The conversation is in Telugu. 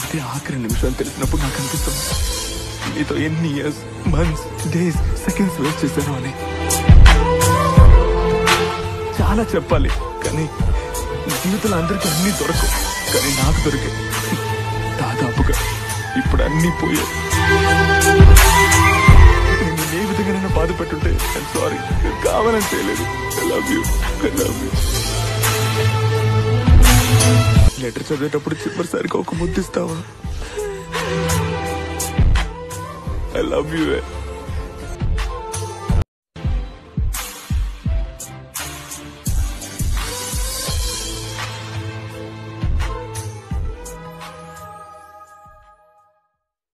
ఇదే ఆఖరి నిమిషాలు తెలిసినప్పుడు నాకు అనిపిస్తుంది నీతో ఎన్ని years months days seconds waste చేశాను అని చాలా చెప్పాలి కానీ జీవితంలో అందరికీ అన్ని దొరకవు కానీ నాకు దొరికాయి దాదాపుగా ఇప్పుడు అన్ని పోయాయి నేను ఏ విధంగా బాధ పెట్టుంటే సారీ కావాలని చేయలేదు I love you I love you letter చదివేటప్పుడు చివరిసారిగా ఒక ముద్దిస్తావా ఐ లవ్ యూ